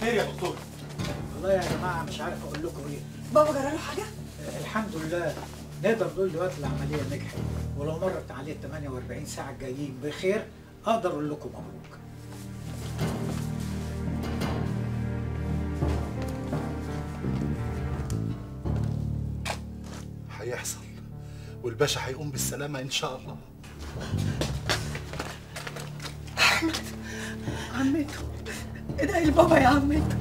خير يا دكتور والله يا جماعه مش عارف اقول لكم ايه بابا جرى له حاجه آه، الحمد لله نقدر نقول دلوقتي العمليه نجحت ولو مرت عليه 48 ساعه الجايين بخير اقدر اقول لكم مبروك هيحصل والباشا هيقوم بالسلامة إن شاء الله عمته ادعي لبابا يا عمته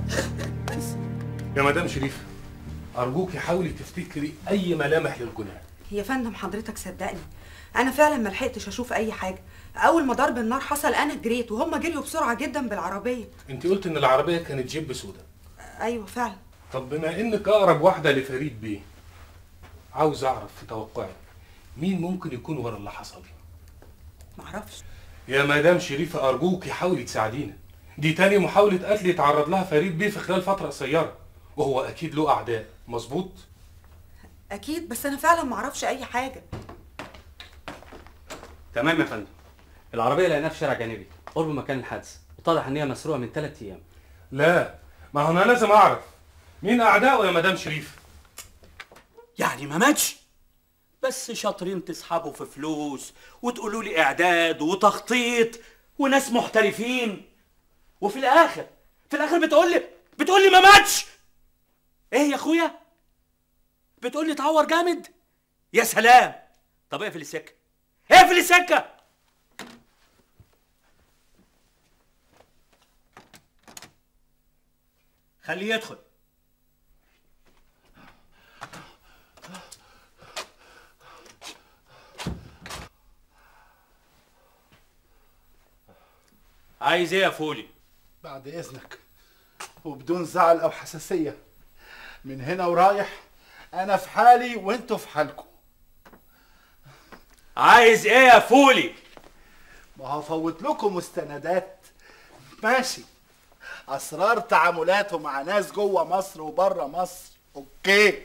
يا مدام شريف ارجوكي حاولي تفتكري اي ملامح للجنان يا فندم حضرتك صدقني انا فعلا ما لحقتش اشوف اي حاجه اول ما ضرب النار حصل انا جريت وهم جريوا بسرعه جدا بالعربيه انت قلت ان العربيه كانت جيب سودا ايوه فعلا طب بما انك اقرب واحده لفريد بيه عاوز اعرف في توقعك مين ممكن يكون ورا اللي حصل معرفش يا مدام شريفه ارجوكي حاولي تساعدينا دي تاني محاوله قتل يتعرض لها فريد بيه في خلال فتره قصيره وهو اكيد له اعداء مظبوط اكيد بس انا فعلا معرفش اي حاجه تمام يا فندم العربيه لقيناها في شارع جانبي قرب مكان الحادث واتضح ان هي مسروقه من ثلاث ايام لا ما هو انا لازم اعرف مين اعدائه يا مدام شريف يعني ما ماتش بس شاطرين تسحبوا في فلوس وتقولوا لي اعداد وتخطيط وناس محترفين وفي الاخر في الاخر بتقول لي بتقول لي ما ماتش ايه يا اخويا بتقول لي اتعور جامد يا سلام طب اقفل السكه اقفل السكه خليه يدخل عايز ايه يا فولي بعد إذنك وبدون زعل أو حساسية من هنا ورايح أنا في حالي وأنتوا في حالكم عايز ايه يا فولي ما هفوت لكم مستندات ماشي اسرار تعاملاته مع ناس جوه مصر وبره مصر اوكي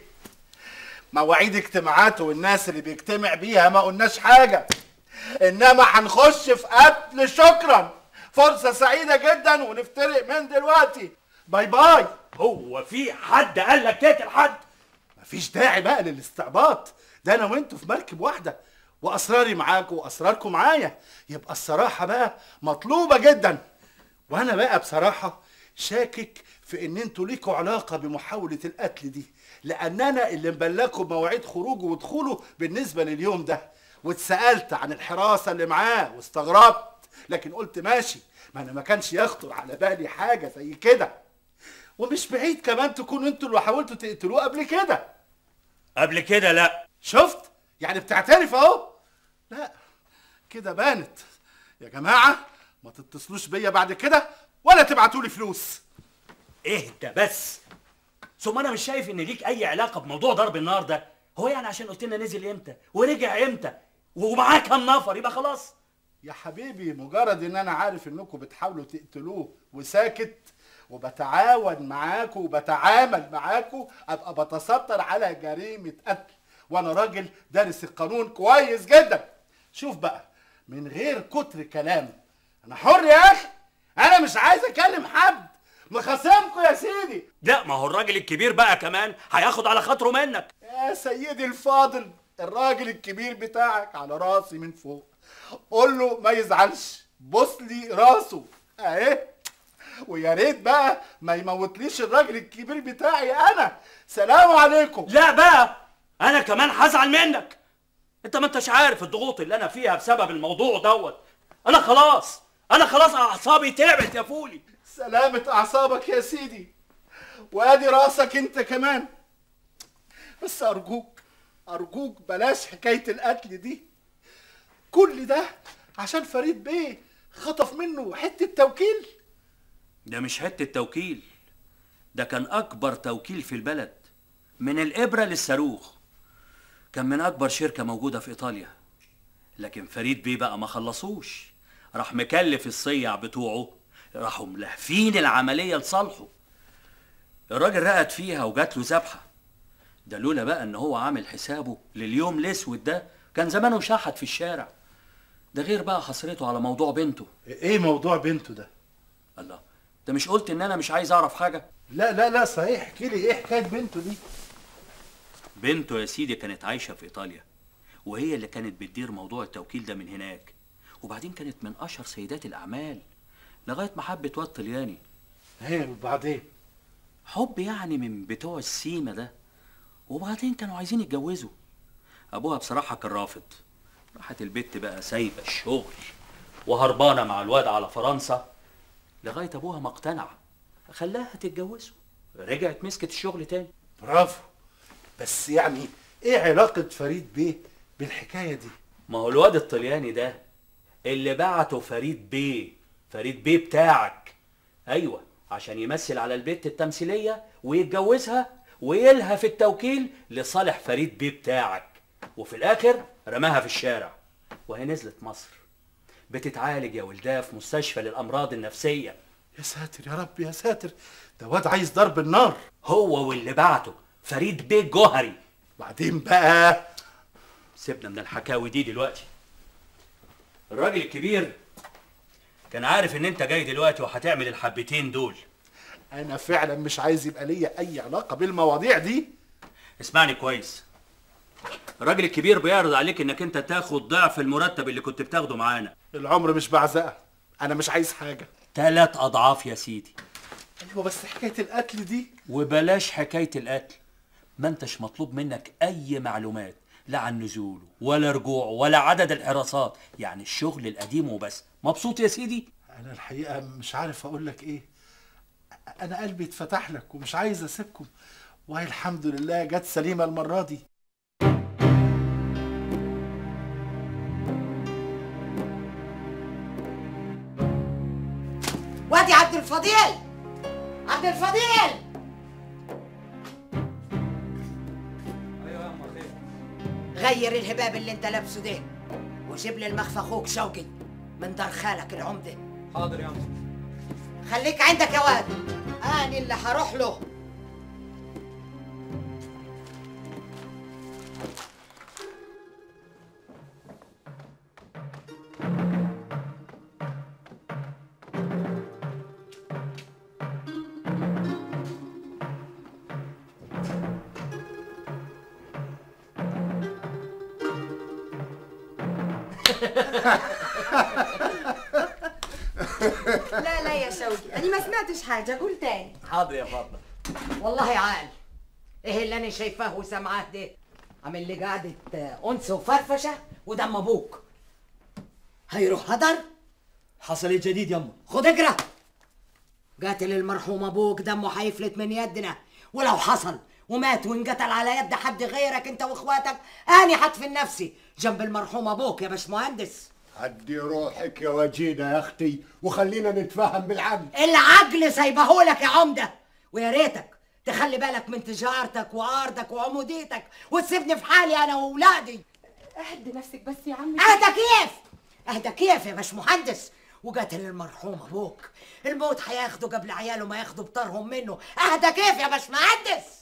مواعيد اجتماعاته والناس اللي بيجتمع بيها ما قلناش حاجه انما هنخش في قتل شكرا فرصه سعيده جدا ونفترق من دلوقتي باي باي هو في حد قال لك تقتل حد مفيش داعي بقى للاستعباط ده انا وانتوا في مركب واحده واسراري معاكم واسراركم معايا يبقى الصراحه بقى مطلوبه جدا وانا بقى بصراحه شاكك في ان انتوا ليكوا علاقه بمحاوله القتل دي لان انا اللي مبلغكم بمواعيد خروجه ودخوله بالنسبه لليوم ده واتسالت عن الحراسه اللي معاه واستغربت لكن قلت ماشي ما انا ما كانش يخطر على بالي حاجه زي كده ومش بعيد كمان تكونوا انتوا اللي حاولتوا تقتلوه قبل كده قبل كده لا شفت يعني بتعترف اهو لا كده بانت يا جماعه ما تتصلوش بيا بعد كده ولا تبعتوا لي فلوس اهدى بس ثم انا مش شايف ان ليك اي علاقه بموضوع ضرب النار ده هو يعني عشان قلت لنا نزل امتى ورجع امتى ومعاه كام نفر يبقى خلاص يا حبيبي مجرد ان انا عارف انكم بتحاولوا تقتلوه وساكت وبتعاون معاكم وبتعامل معاكم ابقى بتستر على جريمه قتل وانا راجل دارس القانون كويس جدا شوف بقى من غير كتر كلام انا حر يا اخي انا مش عايز اكلم حد مخاصمكم يا سيدي لا ما هو الراجل الكبير بقى كمان هياخد على خاطره منك يا سيدي الفاضل الراجل الكبير بتاعك على راسي من فوق قول له ما يزعلش بص لي راسه اهي ويا ريت بقى ما يموتليش الراجل الكبير بتاعي انا سلام عليكم لا بقى انا كمان هزعل منك انت ما انتش عارف الضغوط اللي انا فيها بسبب الموضوع دوت انا خلاص انا خلاص اعصابي تعبت يا فولي سلامة اعصابك يا سيدي وادي راسك انت كمان بس ارجوك ارجوك بلاش حكاية القتل دي كل ده عشان فريد بيه خطف منه حتة توكيل ده مش حته توكيل ده كان اكبر توكيل في البلد من الابره للصاروخ كان من اكبر شركه موجوده في ايطاليا لكن فريد بيه بقى ما خلصوش راح مكلف الصيع بتوعه راحوا ملهفين العمليه لصالحه الراجل رقد فيها وجات له ذبحه ده لولا بقى ان هو عامل حسابه لليوم الاسود ده كان زمانه شحت في الشارع ده غير بقى حسرته على موضوع بنته ايه موضوع بنته ده الله انت مش قلت ان انا مش عايز اعرف حاجه لا لا لا صحيح احكي لي ايه حكايه بنته دي بنته يا سيدي كانت عايشه في ايطاليا وهي اللي كانت بتدير موضوع التوكيل ده من هناك وبعدين كانت من اشهر سيدات الاعمال لغايه ما حبت واد طلياني ايه وبعدين حب يعني من بتوع السيما ده وبعدين كانوا عايزين يتجوزوا ابوها بصراحه كان رافض راحت البت بقى سايبه الشغل وهربانه مع الواد على فرنسا لغايه ابوها ما اقتنع خلاها تتجوزه رجعت مسكت الشغل تاني برافو بس يعني ايه علاقه فريد بيه بالحكايه دي ما هو الواد الطلياني ده اللي بعته فريد بيه فريد بيه بتاعك ايوه عشان يمثل على البت التمثيليه ويتجوزها ويلهى في التوكيل لصالح فريد بيه بتاعك وفي الاخر رماها في الشارع وهي نزلت مصر بتتعالج يا ولدها في مستشفى للامراض النفسيه يا ساتر يا رب يا ساتر ده واد عايز ضرب النار هو واللي بعته فريد بيه جوهري بعدين بقى سيبنا من الحكاوي دي دلوقتي الراجل الكبير كان عارف ان انت جاي دلوقتي وهتعمل الحبتين دول انا فعلا مش عايز يبقى ليا اي علاقه بالمواضيع دي اسمعني كويس الراجل الكبير بيعرض عليك انك انت تاخد ضعف المرتب اللي كنت بتاخده معانا العمر مش بعزقه انا مش عايز حاجه تلات اضعاف يا سيدي ايوه بس حكايه القتل دي وبلاش حكايه القتل ما انتش مطلوب منك اي معلومات لا عن نزوله ولا رجوعه ولا عدد الحراسات يعني الشغل القديم وبس مبسوط يا سيدي انا الحقيقه مش عارف اقول لك ايه انا قلبي اتفتح لك ومش عايز اسيبكم وهي الحمد لله جت سليمه المره دي وادي عبد الفضيل عبد الفضيل غير الهباب اللي انت لابسه ده وجيب لي المخفى اخوك شوقي من دار خالك العمده حاضر يا عم خليك عندك يا واد انا اللي هروح له لا لا يا شوقي انا ما سمعتش حاجه قول تاني حاضر يا فاطمه والله عال ايه اللي انا شايفاه وسامعاه ده عامل لي قعده آه، انس وفرفشه ودم ابوك هيروح هدر حصل ايه جديد يما خد اقرا قاتل المرحوم ابوك دمه هيفلت من يدنا ولو حصل ومات وانقتل على يد حد غيرك انت واخواتك اني هدفن نفسي جنب المرحوم ابوك يا باشمهندس هدي روحك يا وجينا يا اختي وخلينا نتفاهم بالعقل العقل سايبهولك يا عمده ويا ريتك تخلي بالك من تجارتك وارضك وعموديتك وتسيبني في حالي انا واولادي اهدي نفسك بس يا عمي اهدى كيف اهدى كيف يا باشمهندس وقتل المرحوم ابوك الموت هياخده قبل عياله ما ياخدوا بطارهم منه اهدى كيف يا باشمهندس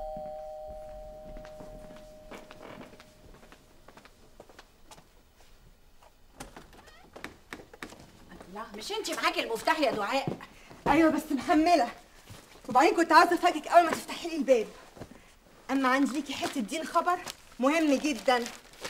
لا مش انت معاكي المفتاح يا دعاء ايوه بس محمله وبعدين كنت عاوزه افاجئك اول ما تفتحي لي الباب اما عندي ليكي حته دين خبر مهم جدا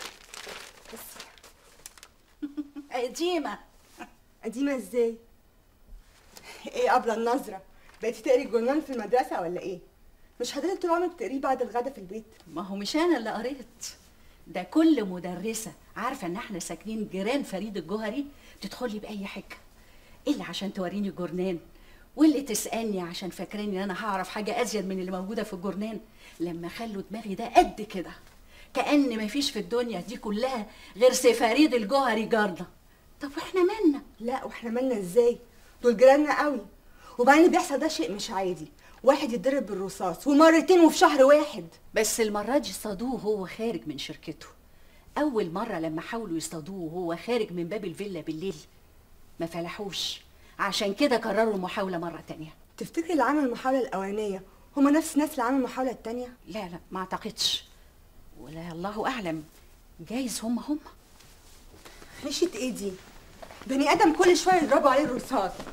قديمه قديمه ازاي ايه قبل النظره بقيتي تقري الجورنال في المدرسه ولا ايه مش حضرتك طول عمرك بتقريه بعد الغدا في البيت ما هو مش انا اللي قريت ده كل مدرسه عارفه ان احنا ساكنين جيران فريد الجوهري تدخلي باي حاجه اللي عشان توريني الجورنان واللي تسالني عشان فاكراني ان انا هعرف حاجه ازيد من اللي موجوده في الجورنان لما خلوا دماغي ده قد كده كان مفيش في الدنيا دي كلها غير سي فريد الجوهري جارنا طب واحنا مالنا لا واحنا مالنا ازاي دول جيراننا قوي وبعدين اللي بيحصل ده شيء مش عادي واحد يتضرب بالرصاص ومرتين وفي شهر واحد بس المرة دي اصطادوه وهو خارج من شركته أول مرة لما حاولوا يصطادوه وهو خارج من باب الفيلا بالليل ما فلحوش عشان كده قرروا المحاولة مرة تانية تفتكري اللي عمل المحاولة الأولانية هما نفس الناس اللي عملوا المحاولة التانية؟ لا لا ما أعتقدش ولا الله أعلم جايز هم هم عيشة ايه دي؟ بني آدم كل شوية يضربوا عليه الرصاص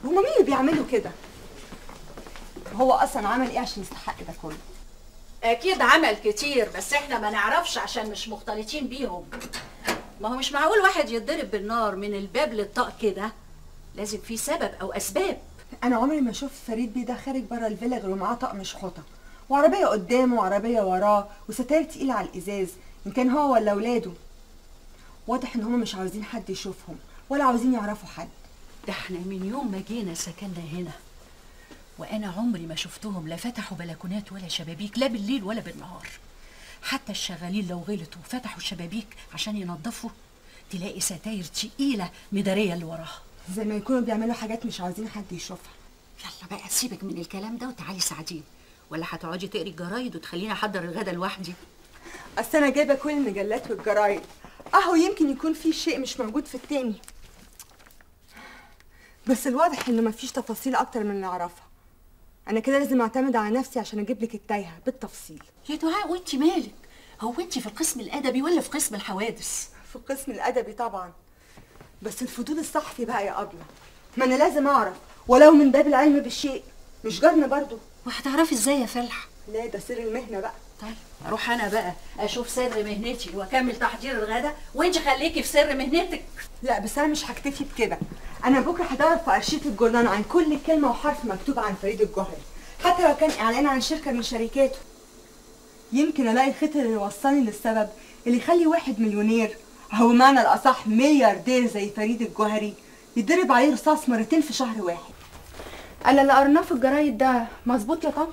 هما مين اللي بيعملوا كده هو اصلا عمل ايه عشان يستحق ده كله اكيد عمل كتير بس احنا ما نعرفش عشان مش مختلطين بيهم ما هو مش معقول واحد يتضرب بالنار من الباب للطاق كده لازم في سبب او اسباب انا عمري ما شفت فريد بيه ده خارج بره الفيلا غير ومعاه طقم شحوطه وعربيه قدامه وعربيه وراه وستاير تقيله على الازاز ان كان هو ولا اولاده واضح ان هما مش عاوزين حد يشوفهم ولا عاوزين يعرفوا حد ده احنا من يوم ما جينا سكننا هنا وانا عمري ما شفتهم لا فتحوا بلكونات ولا شبابيك لا بالليل ولا بالنهار حتى الشغالين لو غلطوا فتحوا الشبابيك عشان ينظفوا تلاقي ستاير تقيله مداريه اللي وراها زي ما يكونوا بيعملوا حاجات مش عاوزين حد يشوفها يلا بقى سيبك من الكلام ده وتعالي ساعديني ولا هتقعدي تقري الجرايد وتخليني احضر الغدا لوحدي اصل انا جايبه كل المجلات والجرايد اهو يمكن يكون في شيء مش موجود في التاني بس الواضح انه مفيش تفاصيل اكتر من اللي اعرفها انا كده لازم اعتمد على نفسي عشان اجيب لك التايهه بالتفصيل يا دعاء وانت مالك هو انت في القسم الادبي ولا في قسم الحوادث في القسم الادبي طبعا بس الفضول الصحفي بقى يا ابله ما انا لازم اعرف ولو من باب العلم بالشيء مش جارنا برضو وهتعرفي ازاي يا فلح لا ده سر المهنه بقى طيب اروح انا بقى اشوف سر مهنتي واكمل تحضير الغدا وانت خليكي في سر مهنتك لا بس انا مش هكتفي بكده انا بكره هدور في ارشيف الجورنال عن كل كلمه وحرف مكتوب عن فريد الجوهري حتى لو كان اعلان عن شركه من شركاته يمكن الاقي الخيط اللي يوصلني للسبب اللي يخلي واحد مليونير او بمعنى الاصح ملياردير زي فريد الجوهري يضرب عليه رصاص مرتين في شهر واحد انا اللي قرناه في الجرايد ده مظبوط يا طنط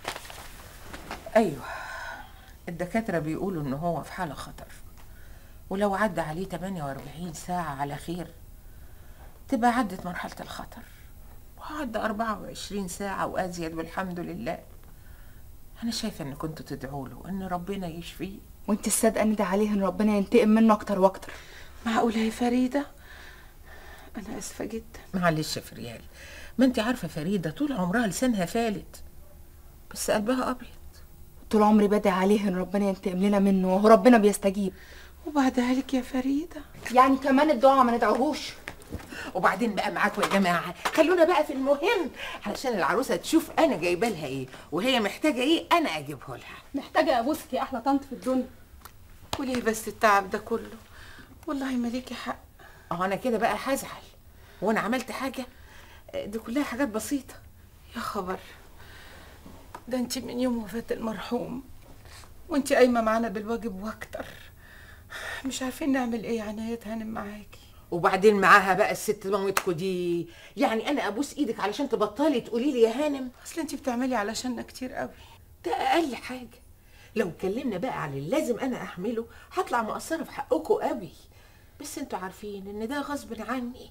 ايوه الدكاترة بيقولوا ان هو في حالة خطر ولو عدى عليه 48 ساعة على خير تبقى عدت مرحلة الخطر وعدى 24 ساعة وازيد والحمد لله انا شايفة ان كنتوا تدعوا له ان ربنا يشفيه وانت الصادقه ندى عليه ان ربنا ينتقم منه اكتر واكتر معقولة يا فريدة انا اسفة جدا معلش يا فريال ما انت عارفة فريدة طول عمرها لسانها فالت بس قلبها ابيض طول عمري بدعي عليه ان ربنا ينتقم لنا منه وهو ربنا بيستجيب وبعدها لك يا فريدة يعني كمان الدعاء ما ندعوهوش وبعدين بقى معاكم يا جماعه خلونا بقى في المهم علشان العروسه تشوف انا جايبه لها ايه وهي محتاجه ايه انا اجيبه لها محتاجه ابوسك يا احلى طنط في الدنيا وليه بس التعب ده كله والله ما ليكي حق اه انا كده بقى هزعل وانا عملت حاجه دي كلها حاجات بسيطه يا خبر ده انت من يوم وفاه المرحوم وانت قايمه معانا بالواجب واكتر مش عارفين نعمل ايه يا عناية هانم معاكي وبعدين معاها بقى الست مامتكو دي يعني انا ابوس ايدك علشان تبطلي تقولي لي يا هانم اصل انت بتعملي علشاننا كتير قوي ده اقل حاجه لو اتكلمنا بقى عن اللازم انا احمله هطلع مقصره في حقكم قوي بس انتوا عارفين ان ده غصب عني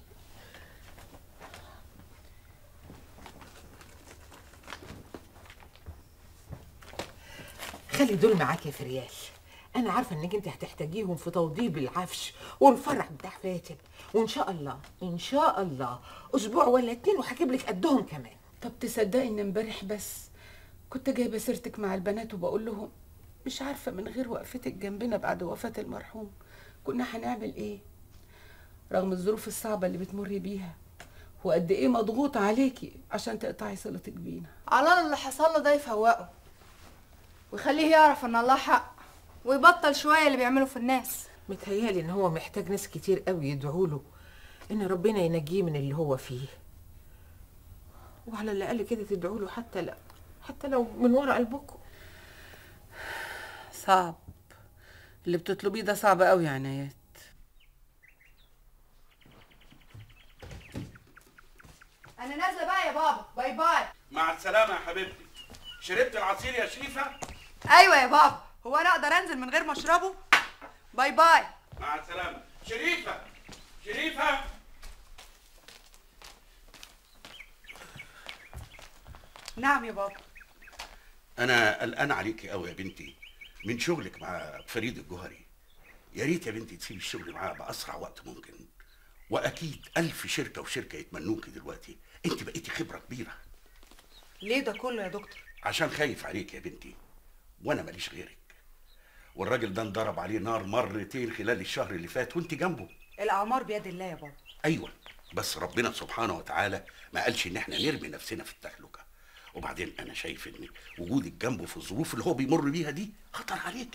خلي دول معاك يا فريال انا عارفه انك انت هتحتاجيهم في توضيب العفش والفرح بتاع فاتن وان شاء الله ان شاء الله اسبوع ولا اتنين وهجيب لك قدهم كمان طب تصدقي ان امبارح بس كنت جايبه سيرتك مع البنات وبقول لهم مش عارفه من غير وقفتك جنبنا بعد وفاه المرحوم كنا هنعمل ايه رغم الظروف الصعبه اللي بتمري بيها وقد ايه مضغوطه عليكي عشان تقطعي صلتك بينا على الله اللي حصل له ده يفوقه ويخليه يعرف ان الله حق ويبطل شويه اللي بيعمله في الناس متهيالي ان هو محتاج ناس كتير قوي يدعوا له ان ربنا ينجيه من اللي هو فيه وعلى الاقل كده تدعوا له حتى لا حتى لو من ورا قلبكم صعب اللي بتطلبيه ده صعب قوي يا عنايات انا نازله بقى يا بابا باي باي مع السلامة يا حبيبتي شربت العصير يا شريفة؟ ايوه يا بابا هو انا اقدر انزل من غير ما اشربه باي باي مع السلامة شريفة شريفة نعم يا بابا انا قلقان عليكي قوي يا بنتي من شغلك مع فريد الجوهري يا ريت يا بنتي تسيبي الشغل معاه باسرع وقت ممكن واكيد الف شركه وشركه يتمنوكي دلوقتي انت بقيتي خبره كبيره ليه ده كله يا دكتور عشان خايف عليك يا بنتي وانا ماليش غيرك والراجل ده انضرب عليه نار مرتين خلال الشهر اللي فات وانت جنبه الاعمار بيد الله يا بابا ايوه بس ربنا سبحانه وتعالى ما قالش ان احنا نرمي نفسنا في التهلكه وبعدين انا شايف ان وجودك جنبه في الظروف اللي هو بيمر بيها دي خطر عليكي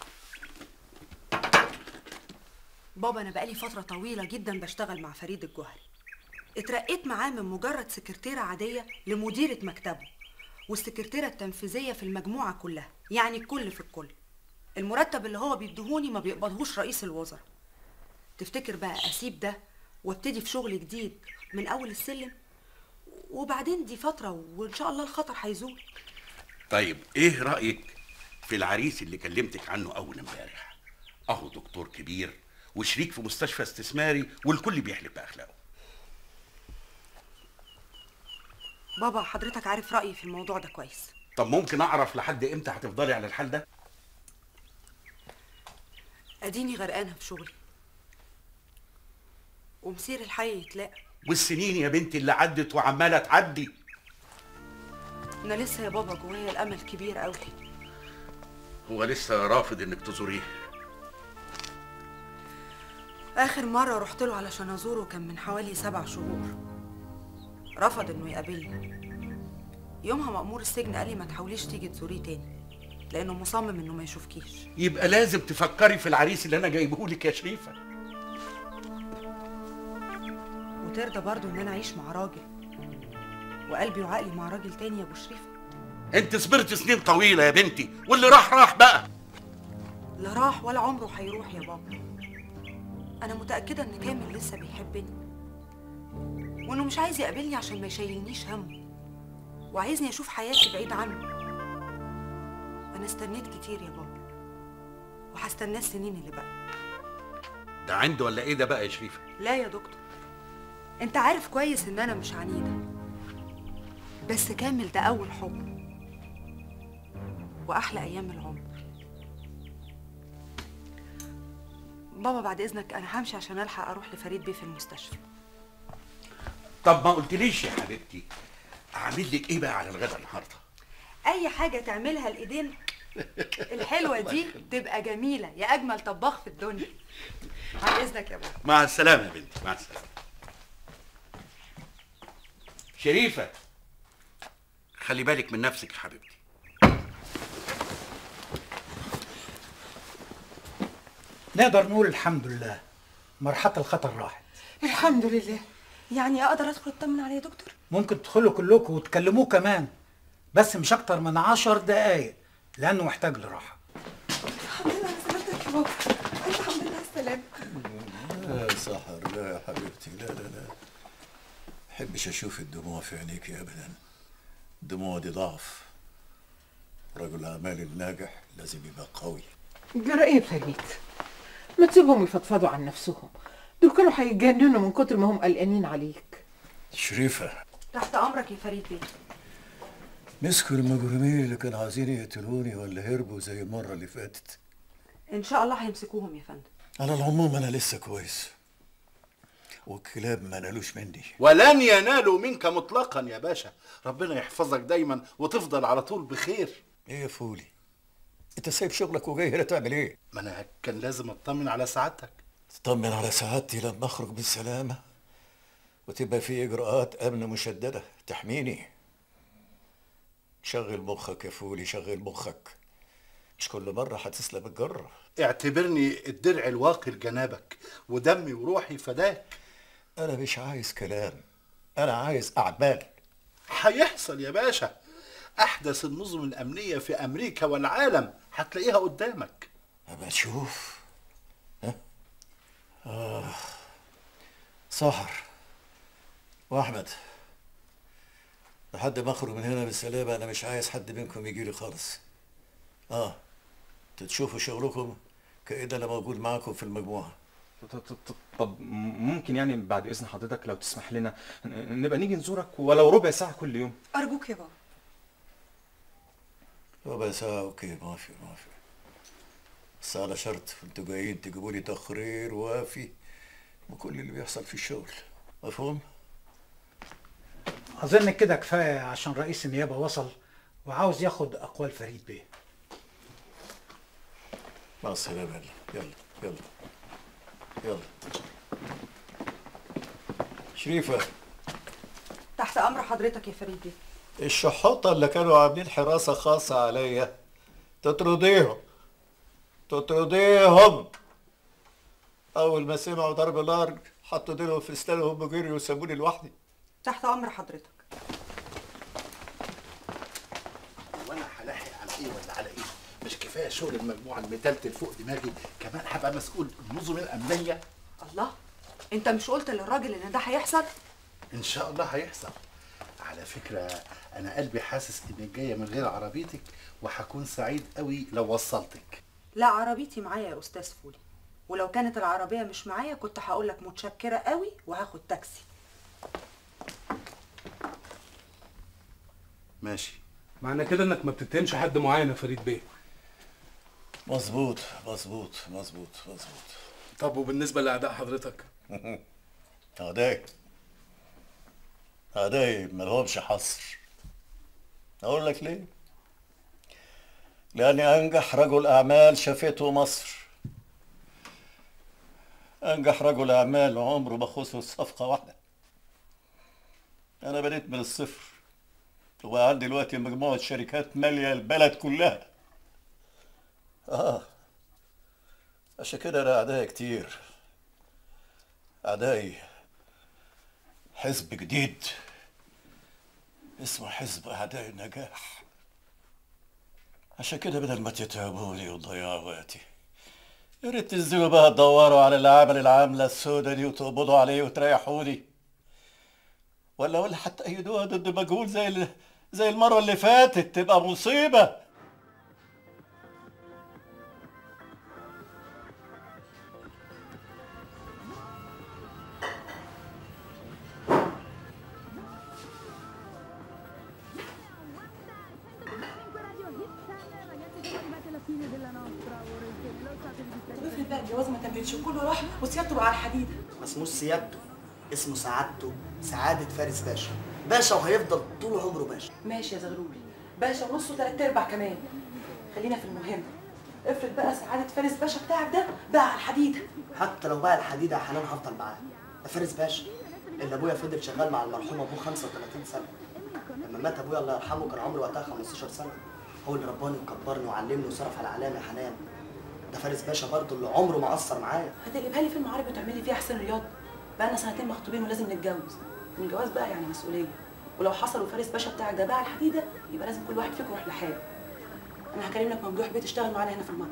بابا انا بقالي فتره طويله جدا بشتغل مع فريد الجوهري اترقيت معاه من مجرد سكرتيره عاديه لمديره مكتبه والسكرتيره التنفيذيه في المجموعه كلها يعني الكل في الكل المرتب اللي هو بيديهوني ما بيقبضهوش رئيس الوزراء تفتكر بقى اسيب ده وابتدي في شغل جديد من اول السلم وبعدين دي فتره وان شاء الله الخطر هيزول طيب ايه رايك في العريس اللي كلمتك عنه اول امبارح اهو دكتور كبير وشريك في مستشفى استثماري والكل بيحلف باخلاقه بابا حضرتك عارف رايي في الموضوع ده كويس طب ممكن اعرف لحد امتى هتفضلي على الحال ده اديني غرقانه في شغلي ومسير الحي يتلاقى والسنين يا بنتي اللي عدت وعماله تعدي انا لسه يا بابا جوايا الامل كبير قوي هو لسه رافض انك تزوريه اخر مره رحت له علشان ازوره كان من حوالي سبع شهور رفض انه يقابلني يومها مأمور السجن قال لي ما تحاوليش تيجي تزوريه تاني لانه مصمم انه ما يشوفكيش يبقى لازم تفكري في العريس اللي انا جايبه لك يا شريفه وترضى برضو ان انا اعيش مع راجل وقلبي وعقلي مع راجل تاني يا ابو شريفه انت صبرت سنين طويله يا بنتي واللي راح راح بقى لا راح ولا عمره هيروح يا بابا انا متاكده ان كامل لسه بيحبني وانه مش عايز يقابلني عشان ما يشيلنيش همه وعايزني اشوف حياتي بعيد عنه انا استنيت كتير يا بابا وهستناه السنين اللي بقى ده عنده ولا ايه ده بقى يا شريفه لا يا دكتور انت عارف كويس ان انا مش عنيده بس كامل ده اول حب واحلى ايام العمر بابا بعد اذنك انا همشي عشان الحق اروح لفريد بيه في المستشفى طب ما قلتليش يا حبيبتي اعمل لك ايه بقى على الغدا النهارده اي حاجه تعملها الايدين الحلوه دي تبقى جميله يا اجمل طباخ في الدنيا بعد اذنك يا بابا مع السلامه يا بنتي مع السلامه شريفه خلي بالك من نفسك يا حبيبتي نقدر نقول الحمد لله مرحلة الخطر راحت الحمد لله يعني اقدر ادخل اطمن عليه يا دكتور ممكن تدخلوا كلكم وتكلموه كمان بس مش اكتر من عشر دقايق لانه محتاج لراحه الحمد لله على سلامتك يا بابا الحمد لله على السلامة لا سحر لا يا حبيبتي لا لا لا محبش اشوف الدموع في عينيك ابدا الدموع دي ضعف رجل الاعمال الناجح لازم يبقى قوي جرى ايه يا فريد ما تسيبهم يفضفضوا عن نفسهم دول كانوا هيتجننوا من كتر ما هم قلقانين عليك شريفه تحت امرك يا فريد بيه مسكوا المجرمين اللي كانوا عايزين يقتلوني ولا هربوا زي المره اللي فاتت ان شاء الله هيمسكوهم يا فندم على العموم انا لسه كويس والكلاب ما نالوش مني ولن ينالوا منك مطلقا يا باشا ربنا يحفظك دايما وتفضل على طول بخير ايه يا فولي انت سايب شغلك وجاي هنا تعمل ايه ما انا كان لازم اطمن على سعادتك تطمن على سعادتي لما اخرج بالسلامه وتبقى في اجراءات امن مشدده تحميني شغل مخك يا فولي شغل مخك مش كل مره هتسلم الجره اعتبرني الدرع الواقي لجنابك ودمي وروحي فداك انا مش عايز كلام انا عايز اعمال هيحصل يا باشا احدث النظم الامنيه في امريكا والعالم هتلاقيها قدامك اما تشوف ها آه. سحر واحمد لحد ما اخرج من هنا بالسلامه انا مش عايز حد منكم يجي لي خالص اه تشوفوا شغلكم كأن انا موجود معاكم في المجموعه طب- طب- طب- طب ممكن يعني بعد اذن حضرتك لو تسمح لنا ن- نبقى نيجي نزورك ولو ربع ساعه كل يوم ارجوك يا بابا ربع ساعة اوكي موافق موافق بس على شرط انتوا جايين تجيبوا لي تقرير وافي بكل اللي بيحصل في الشغل مفهوم؟ اظن كده كفايه عشان رئيس النيابه وصل وعاوز ياخد اقوال فريد بيه مع السلامة يلا يلا يلا يلا شريفة تحت امر حضرتك يا فريد بيه الشحوطة اللي كانوا عاملين حراسة خاصة عليا تطرديهم تطرديهم أول ما سمعوا ضرب النار حطوا ديلهم في استانهم وجريوا وسابوني لوحدي تحت امر حضرتك وانا هلاحق على ايه ولا على ايه مش كفايه شغل المجموعه المتلتل فوق دماغي كمان هبقى مسؤول النظم الامنيه الله انت مش قلت للراجل ان ده هيحصل ان شاء الله هيحصل على فكره انا قلبي حاسس انك جايه من غير عربيتك وهكون سعيد قوي لو وصلتك لا عربيتي معايا يا استاذ فولي ولو كانت العربيه مش معايا كنت هقول لك متشكره قوي وهاخد تاكسي ماشي معنى كده انك ما بتتهمش حد معين يا فريد بيه مظبوط مظبوط مظبوط مظبوط طب وبالنسبه لاعداء حضرتك أعدائي أعدائي ملهمش حصر أقول لك ليه؟ لأني أنجح رجل أعمال شافته مصر أنجح رجل أعمال عمره ما خسر صفقة واحدة أنا بديت من الصفر وبقى عندي دلوقتي مجموعة شركات مالية البلد كلها آه عشان كده أنا أعدائي كتير أعدائي حزب جديد اسمه حزب أعداء النجاح عشان كده بدل ما تتعبوني وتضيعوا وقتي يا ريت تنزلوا بقى تدوروا على اللي عمل العاملة السوداء دي وتقبضوا عليه وتريحوني ولا ولا حتى أيدوها ضد مجهول زي ال- زي المرة اللي فاتت تبقى مصيبة افرض بقى الجواز ما تمتش وكله راح وسيادته بقى على الحديده ما اسموش سيادته اسمه سعادته سعادة فارس باشا باشا وهيفضل طول عمره باشا ماشي يا زغلول باشا ونص وثلاث ارباع كمان خلينا في المهم افرض بقى سعاده فارس باشا بتاعك ده بقى على الحديده حتى لو بقى الحديدة يا حنان هفضل معاه ده فارس باشا اللي ابويا فضل شغال مع المرحوم ابوه 35 سنة لما مات ابويا الله يرحمه كان عمري وقتها 15 سنة هو اللي رباني وكبرني وعلمني وصرف على علامة يا حنان ده فارس باشا برضه اللي عمره ما قصر معايا هتقلبها لي فيلم عربي وتعملي فيه احسن رياض بقى لنا سنتين مخطوبين ولازم نتجوز والجواز بقى يعني مسؤوليه ولو حصل وفارس باشا بتاعك ده بقى على الحديده يبقى لازم كل واحد فيكم يروح لحاله انا هكلم لك ممدوح بيه تشتغل معانا هنا في المطعم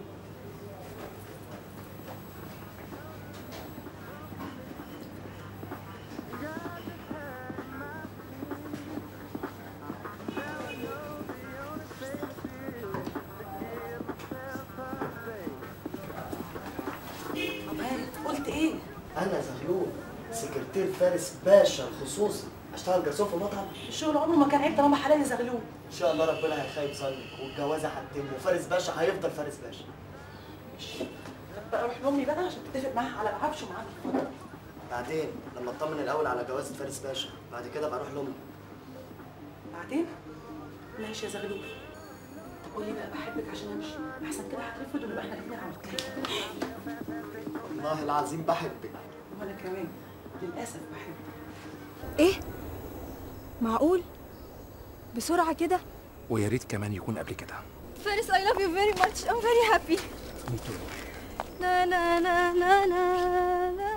طب قلت ايه انا زغلول سكرتير فارس باشا الخصوصي اشتغل جرسون في مطعم الشغل عمره ما كان عيب طالما حلال زغلول ان شاء الله ربنا هيخيب ظنك والجوازه هتتم وفارس باشا هيفضل فارس باشا طب بقى اروح لامي بقى عشان تتفق معاها على العفش ومعاك الفضل بعدين لما اطمن الاول على جوازه فارس باشا بعد كده بروح لامي بعدين ماشي يا زغلول قولي بقى بحبك عشان امشي احسن كده هترفض ونبقى احنا الاثنين على الكلام والله العظيم بحبك وانا كمان للاسف بحبك ايه معقول بسرعة كده ويا ريت كمان يكون قبل كده فارس I love you very much I'm very happy لا لا لا لا لا لا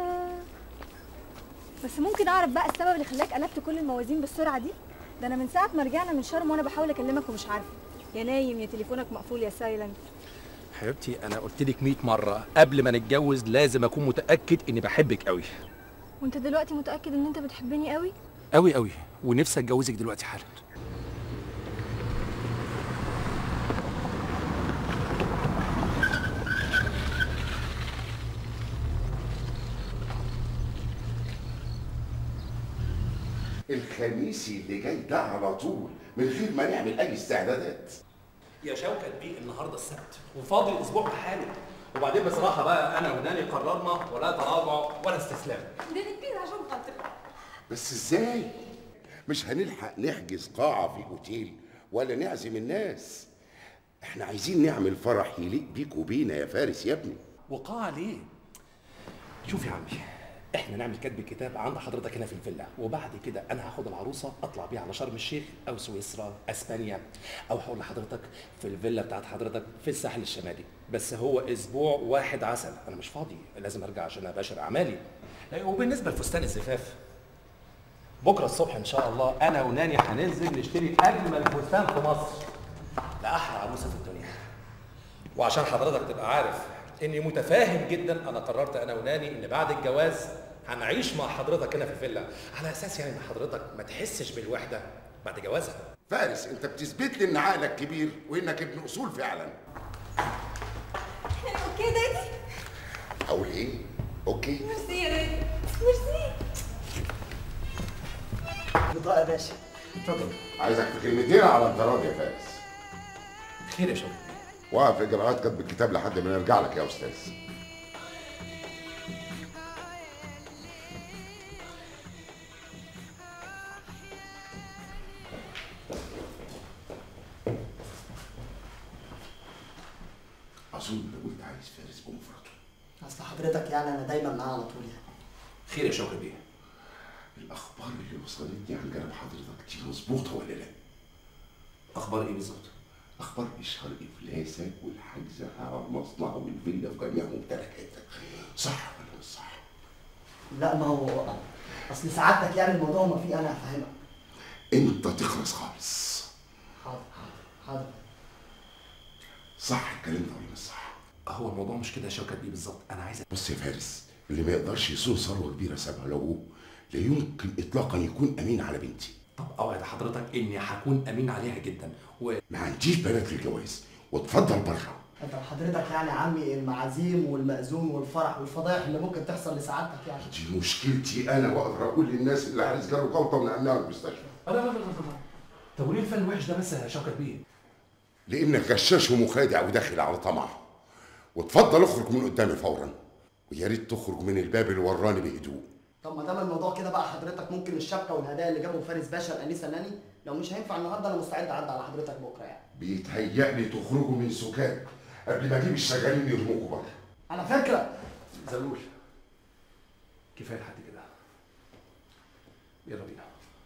بس ممكن اعرف بقى السبب اللي خلاك قلبت كل الموازين بالسرعة دي ده انا من ساعة ما رجعنا من شرم وانا بحاول اكلمك ومش عارفة يا نايم يا تليفونك مقفول يا سايلنت حبيبتي انا قلت لك 100 مره قبل ما نتجوز لازم اكون متاكد اني بحبك قوي وانت دلوقتي متأكد ان انت بتحبني قوي قوي قوي ونفسي اتجوزك دلوقتي حالا الخميسي اللي جاي ده على طول من غير ما نعمل اي استعدادات يا شوكت بيه النهارده السبت وفاضل اسبوع بحاله وبعدين بصراحه بقى انا وناني قررنا ولا تراجع ولا استسلام ده كبير عشان خاطرك بس ازاي مش هنلحق نحجز قاعة في اوتيل ولا نعزم الناس احنا عايزين نعمل فرح يليق بيك وبينا يا فارس يا ابني وقاعة ليه؟ شوف يا عمي احنا نعمل كتب الكتاب عند حضرتك هنا في الفيلا وبعد كده انا هاخد العروسه اطلع بيها على شرم الشيخ او سويسرا اسبانيا او هقول لحضرتك في الفيلا بتاعت حضرتك في الساحل الشمالي بس هو اسبوع واحد عسل انا مش فاضي لازم ارجع عشان اباشر اعمالي وبالنسبه لفستان الزفاف بكره الصبح ان شاء الله انا وناني هننزل نشتري اجمل فستان في مصر لاحلى عروسه في الدنيا وعشان حضرتك تبقى عارف اني متفاهم جدا انا قررت انا وناني ان بعد الجواز هنعيش مع حضرتك هنا في الفيلا على اساس يعني ان حضرتك ما تحسش بالوحده بعد جوازها فارس انت بتثبت لي ان عقلك كبير وانك ابن اصول فعلا اوكي دادي اقول ايه اوكي ميرسي يا دادي ميرسي بطاقه يا باشا اتفضل عايزك في كلمتين على انت راضي يا فارس خير يا شباب وقف اجراءات كتب الكتاب لحد ما نرجع لك يا استاذ اظن لو انت عايز فارس بمفرده اصل حضرتك يعني انا دايما معاه على طول يعني خير يا شوقي بيه الاخبار اللي وصلتني عن جنب حضرتك دي مظبوطه ولا لا اخبار ايه بالظبط اخبار اشهار افلاسك والحجز على المصنع والفيلا في جميع ممتلكاتك صح ولا مش صح لا ما هو اصل سعادتك يعني الموضوع ما فيه انا هفهمك انت تخلص خالص حاضر حاضر حاضر صح الكلام ده ولا مش صح هو الموضوع مش كده يا شوكت بيه بالظبط انا عايز بص يا فارس اللي ما يقدرش يصون ثروه كبيره سابها لابوه لا يمكن اطلاقا يكون امين على بنتي طب اوعد حضرتك اني هكون امين عليها جدا و ما عنديش بنات للجواز واتفضل بره انت حضرتك يعني عمي المعازيم والمأذون والفرح والفضايح اللي ممكن تحصل لسعادتك يعني دي مشكلتي انا واقدر اقول للناس اللي حارس جاله جلطه ونقلناها المستشفى لا لا لا لا لا طب وليه الفن الوحش ده بس يا شوكت بيه لانك غشاش ومخادع وداخل على طمع وتفضل اخرج من قدامي فورا ويا ريت تخرج من الباب اللي وراني بهدوء طب ما دام الموضوع كده بقى حضرتك ممكن الشبكه والهدايا اللي جابهم فارس باشا الانسه ناني لو مش هينفع النهارده انا مستعد اعدي على حضرتك بكره يعني بيتهيألي تخرجوا من سكات قبل ما اجيب الشغالين يرموكوا بره على فكره زلول كفايه لحد كده يلا بينا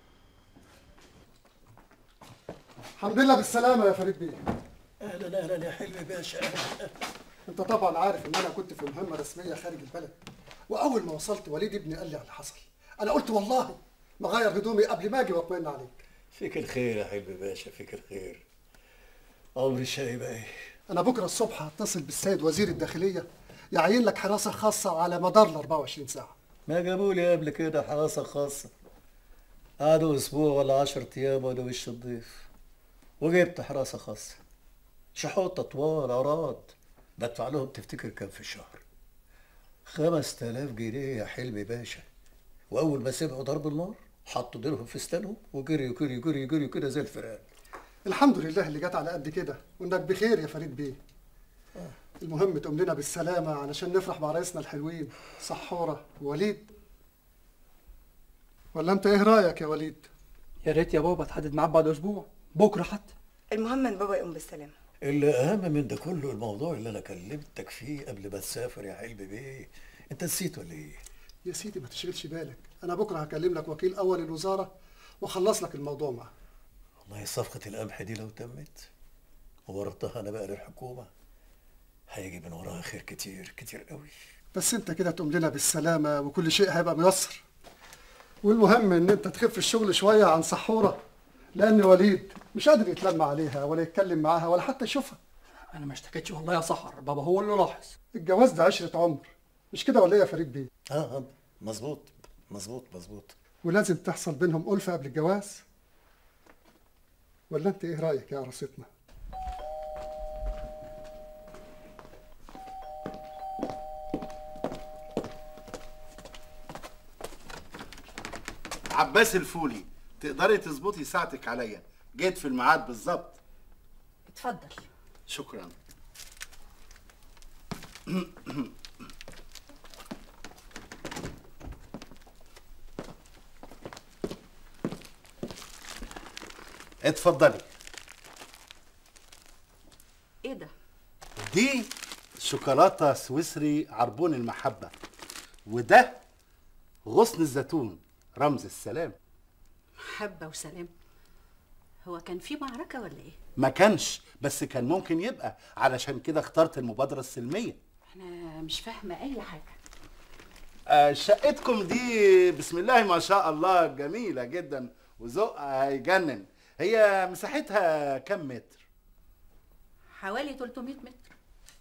الحمد لله بالسلامة يا فريد بيه اهلا اهلا يا حلمي باشا انت طبعا عارف ان انا كنت في مهمة رسمية خارج البلد واول ما وصلت وليد ابني قال لي على اللي حصل انا قلت والله ما غير هدومي قبل ما اجي واطمئن عليك فيك الخير يا حلمي باشا فيك الخير عمري الشاي بقى ايه انا بكره الصبح هتصل بالسيد وزير الداخلية يعين لك حراسة خاصة على مدار ال 24 ساعة ما جابوا لي قبل كده حراسة خاصة قعدوا اسبوع ولا عشرة ايام وانا وش الضيف وجبت حراسة خاصة شحوط اطوال عراض بدفع لهم تفتكر كام في الشهر خمس تلاف جنيه يا حلمي باشا واول ما سمعوا ضرب النار حطوا ديلهم في ستانهم وجريوا جريوا جريوا جريوا كده زي الفئران الحمد لله اللي جت على قد كده وانك بخير يا فريد بيه المهم تقوم لنا بالسلامة علشان نفرح بعرايسنا الحلوين سحورة ووليد ولا انت ايه رأيك يا وليد؟ يا ريت يا بابا تحدد معاه بعد اسبوع بكره حتى المهم ان بابا يقوم بالسلامه اللي اهم من ده كله الموضوع اللي انا كلمتك فيه قبل ما تسافر يا حلمي بيه انت نسيت ولا ايه يا سيدي ما تشغلش بالك انا بكره هكلم لك وكيل اول الوزارة واخلص لك الموضوع معاه والله صفقة القمح دي لو تمت وورطتها انا بقى للحكومة هيجي من وراها خير كتير كتير قوي بس انت كده تقوم لنا بالسلامة وكل شيء هيبقى ميسر والمهم ان انت تخف الشغل شوية عن سحورة لان وليد مش قادر يتلم عليها ولا يتكلم معاها ولا حتى يشوفها انا ما اشتكيتش والله يا سحر بابا هو اللي لاحظ الجواز ده عشرة عمر مش كده ولا ايه يا فريد بيه اه اه مظبوط مظبوط مظبوط ولازم تحصل بينهم ألفة قبل الجواز ولا انت ايه رأيك يا عروستنا عباس الفولي تقدري تظبطي ساعتك عليا جيت في الميعاد بالظبط اتفضل شكرا اتفضلي ايه ده دي شوكولاتة سويسري عربون المحبة وده غصن الزيتون رمز السلام محبة وسلام هو كان في معركة ولا ايه؟ ما كانش بس كان ممكن يبقى علشان كده اخترت المبادرة السلمية انا مش فاهمة اي حاجة آه، شقتكم دي بسم الله ما شاء الله جميلة جدا وذوقها هيجنن هي مساحتها كم متر؟ حوالي 300 متر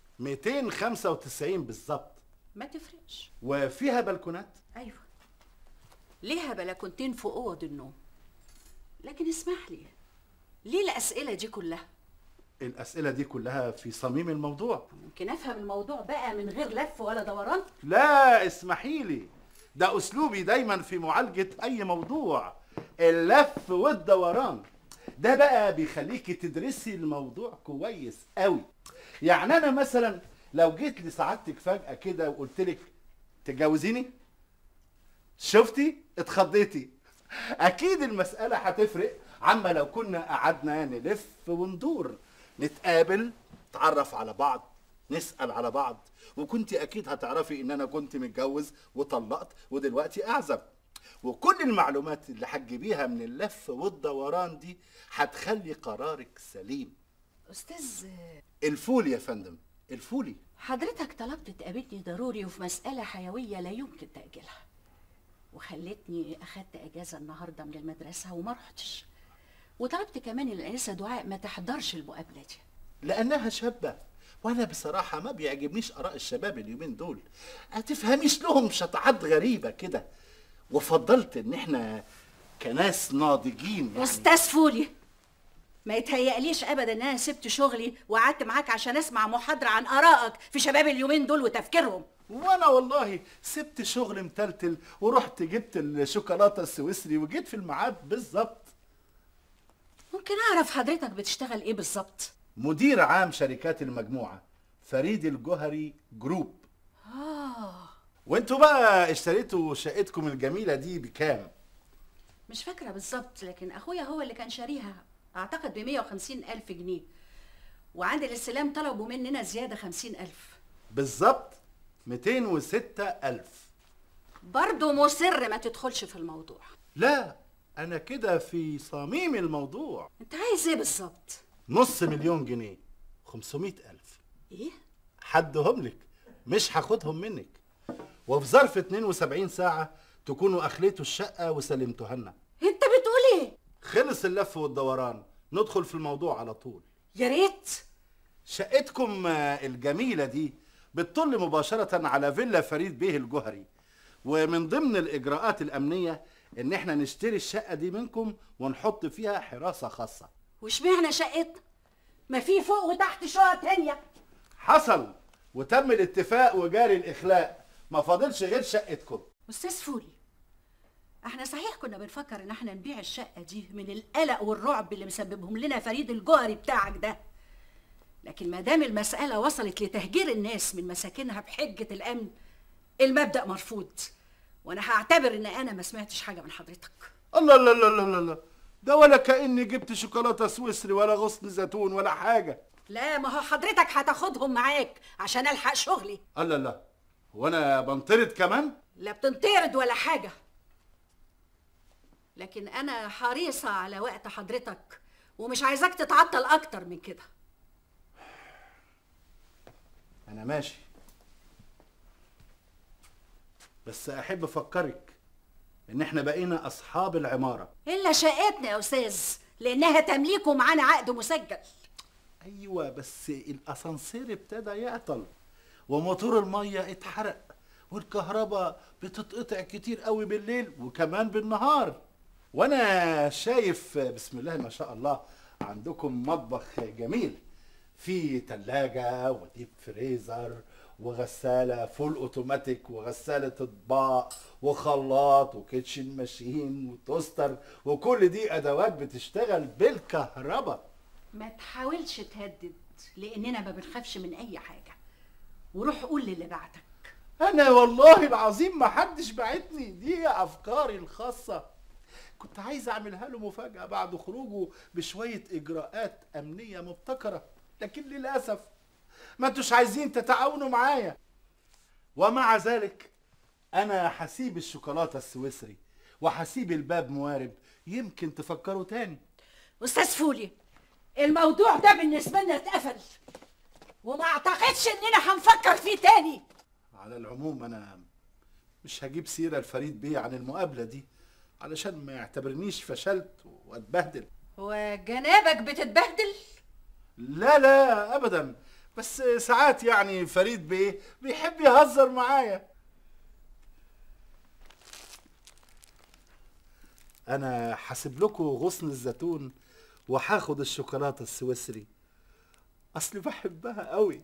295 بالظبط ما تفرقش وفيها بلكونات ايوه ليها بلكونتين في اوض النوم لكن اسمح لي ليه الاسئله دي كلها الأسئلة دي كلها في صميم الموضوع ممكن افهم الموضوع بقى من غير لف ولا دوران لا اسمحي لي ده أسلوبي دايما في معالجة أي موضوع اللف والدوران ده بقى بيخليكي تدرسي الموضوع كويس قوي يعني أنا مثلا لو جيت لسعادتك فجأة كده وقلت لك تتجوزيني شفتي اتخضيتي اكيد المسألة هتفرق عما لو كنا قعدنا نلف وندور نتقابل نتعرف على بعض نسأل على بعض وكنت اكيد هتعرفي ان انا كنت متجوز وطلقت ودلوقتي اعزب وكل المعلومات اللي هتجيبيها من اللف والدوران دي هتخلي قرارك سليم استاذ الفول يا فندم الفولي حضرتك طلبت تقابلني ضروري وفي مساله حيويه لا يمكن تاجيلها وخلتني اخدت اجازه النهارده من المدرسه وما رحتش وطلبت كمان الانسه دعاء ما تحضرش المقابله دي لانها شابه وانا بصراحه ما بيعجبنيش اراء الشباب اليومين دول هتفهميش لهم شطحات غريبه كده وفضلت ان احنا كناس ناضجين يعني استاذ فولي ما يتهيأليش ابدا ان انا سبت شغلي وقعدت معاك عشان اسمع محاضره عن ارائك في شباب اليومين دول وتفكيرهم وانا والله سبت شغل متلتل ورحت جبت الشوكولاته السويسري وجيت في الميعاد بالظبط ممكن اعرف حضرتك بتشتغل ايه بالظبط مدير عام شركات المجموعه فريد الجوهري جروب اه وانتوا بقى اشتريتوا شقتكم الجميله دي بكام مش فاكره بالظبط لكن اخويا هو اللي كان شاريها اعتقد ب 150 الف جنيه وعند الاستلام طلبوا مننا زياده 50 الف بالظبط 206 ألف برضه مصر ما تدخلش في الموضوع لا أنا كده في صميم الموضوع انت عايز ايه بالظبط نص مليون جنيه 500 ألف ايه حدهم لك مش هاخدهم منك وفي ظرف 72 ساعة تكونوا أخليتوا الشقة وسلمتوها لنا انت بتقول ايه خلص اللف والدوران ندخل في الموضوع على طول يا ريت شقتكم آه، الجميلة دي بتطل مباشرة على فيلا فريد بيه الجوهري ومن ضمن الإجراءات الأمنية إن إحنا نشتري الشقة دي منكم ونحط فيها حراسة خاصة واشمعنى شقتنا ما في فوق وتحت شقق تانية حصل وتم الاتفاق وجاري الإخلاء ما فاضلش غير شقتكم استاذ فولي احنا صحيح كنا بنفكر ان احنا نبيع الشقه دي من القلق والرعب اللي مسببهم لنا فريد الجوهري بتاعك ده لكن ما دام المساله وصلت لتهجير الناس من مساكنها بحجه الامن المبدا مرفوض وانا هعتبر ان انا ما سمعتش حاجه من حضرتك الله الله الله الله الله ده ولا كأني جبت شوكولاتة سويسري ولا غصن زيتون ولا حاجة لا ما هو حضرتك هتاخدهم معاك عشان الحق شغلي الله لا وأنا بنطرد كمان لا بتنطرد ولا حاجه لكن انا حريصه على وقت حضرتك ومش عايزاك تتعطل اكتر من كده أنا ماشي بس أحب أفكرك إن إحنا بقينا أصحاب العمارة الا شقتنا يا استاذ لانها تمليك ومعانا عقد مسجل أيوة بس الأسانسير ابتدى يعطل وموتور المية اتحرق والكهرباء بتتقطع كتير قوي بالليل وكمان بالنهار وانا شايف بسم الله ما شاء الله عندكم مطبخ جميل في تلاجة وديب فريزر وغسالة فول اوتوماتيك وغسالة اطباق وخلاط وكيتشن ماشين وتوستر وكل دي ادوات بتشتغل بالكهرباء ما تحاولش تهدد لاننا ما بنخافش من اي حاجه وروح قول للي بعتك انا والله العظيم ما حدش بعتني دي افكاري الخاصه كنت عايز اعملها له مفاجاه بعد خروجه بشويه اجراءات امنيه مبتكره لكن للاسف ما انتوش عايزين تتعاونوا معايا ومع ذلك انا هسيب الشوكولاته السويسري وهسيب الباب موارب يمكن تفكروا تاني استاذ فولي الموضوع ده بالنسبه لنا اتقفل وما اعتقدش اننا هنفكر فيه تاني على العموم انا مش هجيب سيره لفريد بيه عن المقابله دي علشان ما يعتبرنيش فشلت واتبهدل وجنابك بتتبهدل لا لا ابدا بس ساعات يعني فريد بيه بيحب يهزر معايا انا هسيب لكم غصن الزيتون وهاخد الشوكولاته السويسري اصلي بحبها قوي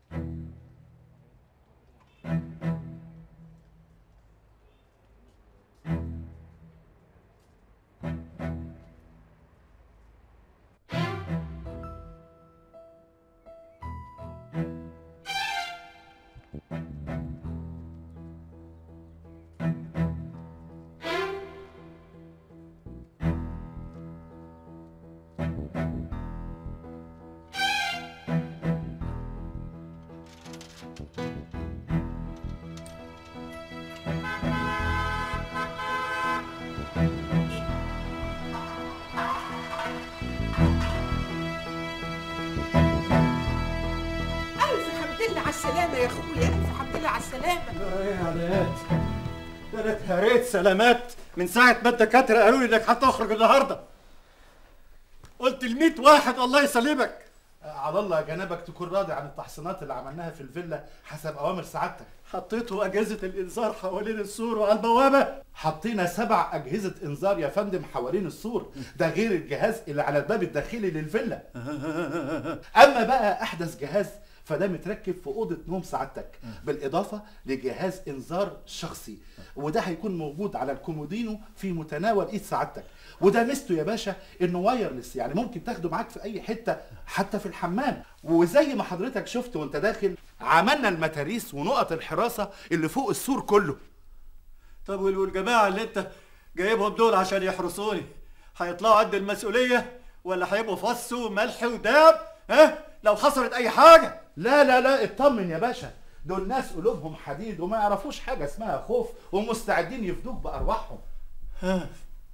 ألف حمد لله على السلامة يا أخويا ألف حمد لله على السلامة يا علاءات ده انا اتهريت سلامات من ساعة ما الدكاترة قالوا لي انك هتخرج النهارده قلت ل واحد الله يسلمك على الله جنابك تكون راضي عن التحصينات اللي عملناها في الفيلا حسب اوامر سعادتك حطيتوا اجهزة الانذار حوالين السور وعلى البوابة حطينا سبع اجهزه انذار يا فندم حوالين السور ده غير الجهاز اللي على الباب الداخلي للفيلا اما بقى احدث جهاز فده متركب في اوضه نوم سعادتك بالاضافه لجهاز انذار شخصي وده هيكون موجود على الكومودينو في متناول ايد سعادتك وده ميزته يا باشا انه وايرلس يعني ممكن تاخده معاك في اي حته حتى في الحمام وزي ما حضرتك شفت وانت داخل عملنا المتاريس ونقط الحراسه اللي فوق السور كله طب وال- والجماعة اللي انت جايبهم دول عشان يحرسوني هيطلعوا قد المسؤولية ولا هيبقوا فص وملح وداب ها لو حصلت اي حاجة لا لا لا اطمن يا باشا دول ناس قلوبهم حديد وما يعرفوش حاجه اسمها خوف ومستعدين يفدوك بارواحهم ها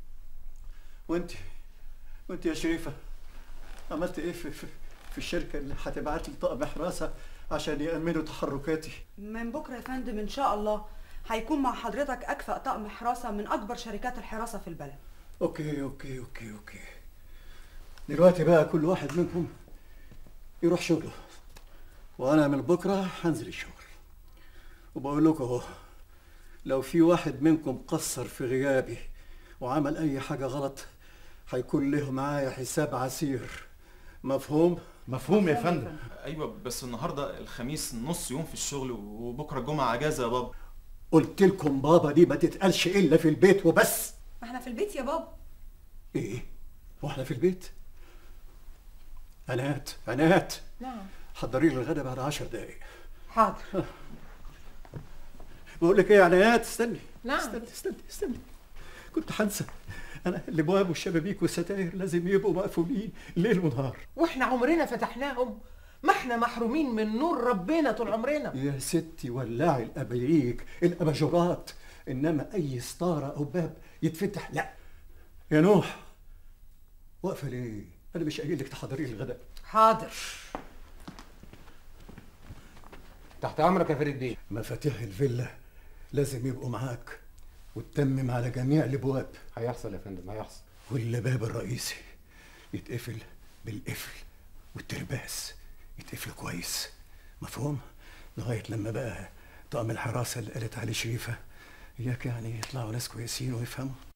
وانت وانت يا شريفة عملت ايه في, في, في الشركة اللي هتبعت لي طقم حراسة عشان يأمنوا تحركاتي من بكره يا فندم ان شاء الله هيكون مع حضرتك اكفأ طقم حراسه من اكبر شركات الحراسه في البلد اوكي اوكي اوكي اوكي دلوقتي بقى كل واحد منكم يروح شغله وانا من بكره هنزل الشغل وبقول لكم اهو لو في واحد منكم قصر في غيابي وعمل اي حاجه غلط هيكون له معايا حساب عسير مفهوم مفهوم يا فندم ايوه بس النهارده الخميس نص يوم في الشغل وبكره الجمعه اجازه يا بابا قلت لكم بابا دي ما تتقالش الا في البيت وبس ما احنا في البيت يا بابا ايه واحنا في البيت عنات عنات نعم حضري لي الغدا بعد عشر دقايق حاضر بقول لك ايه يا عنايات استني نعم. استني استني استني كنت هنسى انا الابواب والشبابيك والستاير لازم يبقوا مقفولين ليل ونهار واحنا عمرنا فتحناهم ما احنا محرومين من نور ربنا طول عمرنا يا ستي ولعي الاباريك الاباجورات انما اي ستاره او باب يتفتح لا يا نوح واقفه ليه انا مش قايل لك تحضري لي الغداء حاضر تحت امرك يا فريد بيه مفاتيح الفيلا لازم يبقوا معاك وتتمم على جميع الابواب هيحصل يا فندم هيحصل والباب الرئيسي يتقفل بالقفل والترباس يتقفل كويس مفهوم لغايه لما بقى طقم الحراسه اللي قالت عليه شريفه اياك يعني يطلعوا ناس كويسين ويفهموا